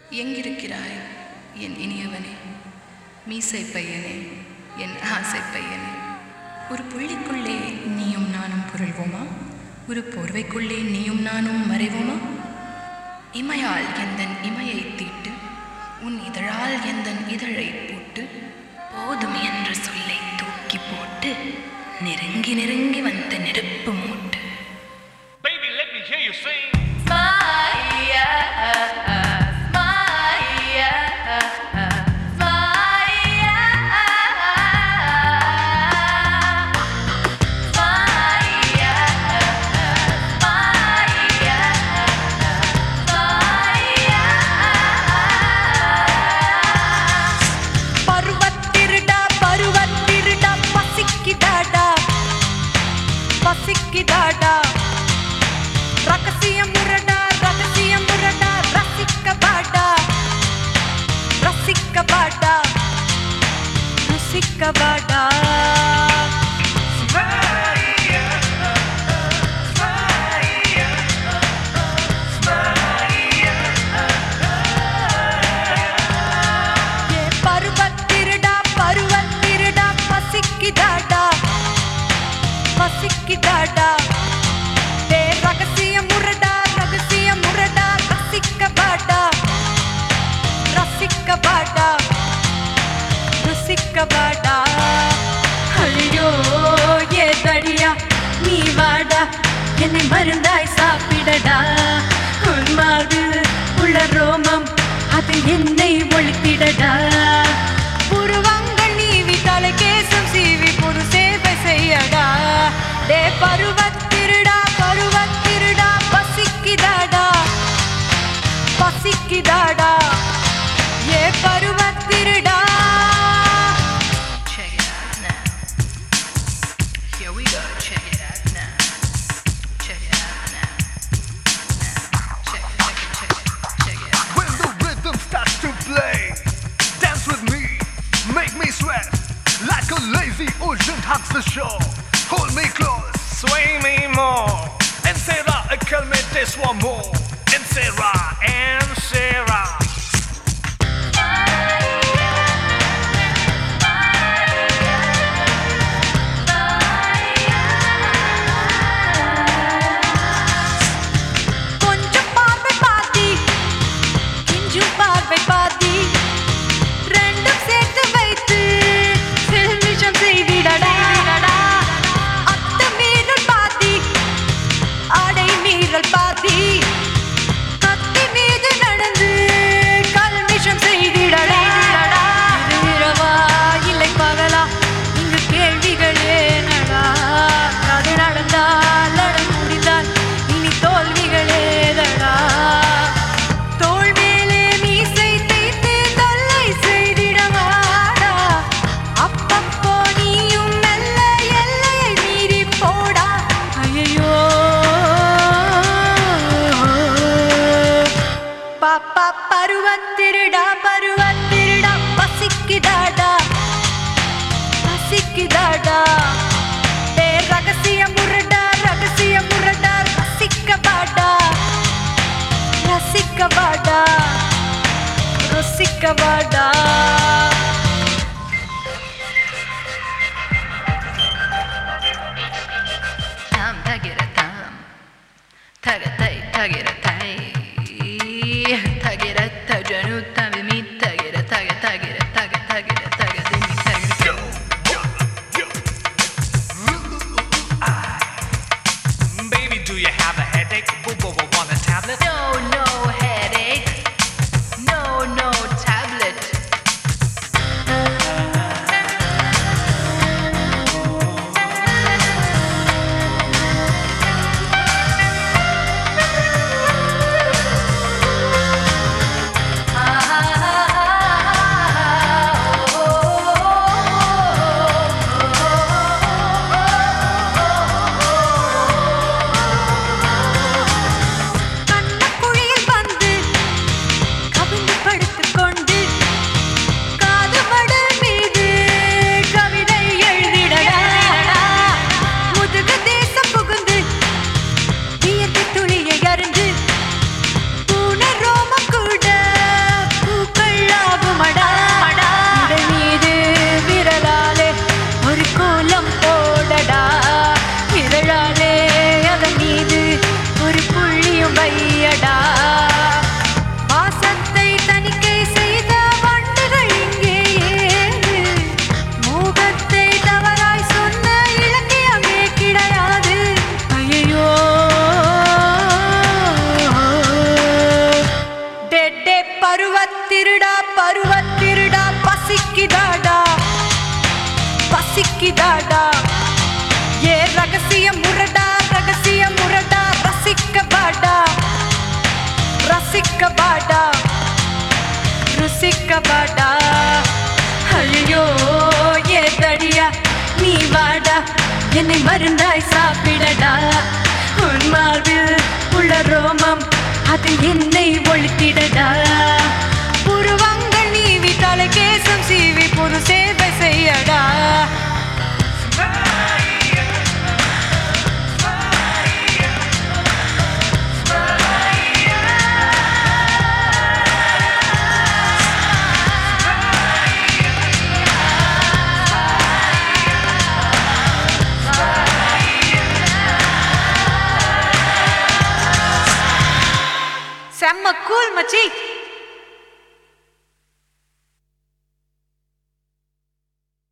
எங்கிருக்கிறாய் என் இனியவனே மீசை பையனே என் ஆசை பையனே ஒரு புள்ளிக்குள்ளே நீயும் நானும் புரள்வோமா ஒரு போர்வைக்குள்ளே நீயும் நானும் மறைவோமா இமையால் எந்தன் இமையை தீட்டு உன் இதழால் எந்தன் இதழை போட்டு போதும் என்ற சொல்லை தூக்கி போட்டு நெருங்கி நெருங்கி வந்த நெருப்பு மூட்டு Baby, let me hear you sing. பருவத்திருடா பருவத்திருடா பசிக்குதாடா பசிக்குதாடா ரகசியம் முரடா ரகசியம் முரடா ரசிக்க பாடா ரசிக்க பாடா ருசிக்க பாடா ஏ பருவத்திருடா பருவத்திருடா பசிக்குதாடா பசிக்குதாடா டே ரகசியம் முரடா ரகசியம் முரடா ரசிக்க பாடா ரசிக்க பாடா ருசிக்க பாடா ஐயோ ஏ தடியா நீ வாடா என்னை மருந்தாய் சாப்பிடடா உன் மாது உள்ள ரோமம் அது என்னை ஒழித்திடடா புருவங்கள் நீவி தலை கேசம் சீவி புது சேவை செய்யடா டே பருவத்திருடா பருவத்திருடா பசிக்குதாடா பசிக்குதாடா ஏ பருவத்திருடா Check it out now. Here we go. Check it out now. Check it out now. Now. Check it, check it, check it, check it out. When the rhythm starts to play, dance with me, make me sweat like a lazy ocean hugs the shore. Hold me close, sway me more, and Sarah, calmate one more, and Sarah, and Sarah. கொஞ்சம் பார்வை பாதி கிஞ்சும் பார்வை பாதி ரெண்டும் சேர்த்து வைத்து செல்மிஷம் செய்திடடா அத்த மீறல் பாதி ஆடை மீறல் பாதி கத்தி மீது நடந்து கல்மிஷம் செய்திடடா இது இரவா இல்லை பகலா இங்கு கேள்விகளே நடா அது நடந்தால் நட முடிந்தால் இனி தோல்விகளேதடா தோள் மேலே மீசை தேய்த்து தொல்லை செய்திடவாடா அப்பப்போ நீயும் மெல்ல எல்லையை மீறி போடா ஐயோ பாப்பா பருவத்திருடா பருவத்திருடா பசிக்குதாடா பசிக்குதாடா டே ரகசிய முரடா ரகசிய முரடா ரசிக்க பாடா ரசிக்க பாடா ருசிக்க பாடா Tam tagira tam. Taga tai tagira tai. Tagira tajanu tamimi tagira taga tagira taga tagira taga dimi tagira. Baby, do you have a headache? Woo, woo, woo, want a tablet? No, no headache. No, no tablet. பசிக்குதாடா ஏ ரகசிய முரடா ரகசிய முரடா ரசிக்க வாடா ரசிக்க வாடா ருசிக்க வாடா ஐயோ ஏ தடியா நீ வாடா என்னை மருந்தாய் சாப்பிடடா உன் மார்பில் உள்ள ரோமம் அது என்னை ஒழித்திடடா புருவங்கள் நீவி தலைகேசம் சீவி புது சேவை செய்யடா செம்ம கூல் மச்சி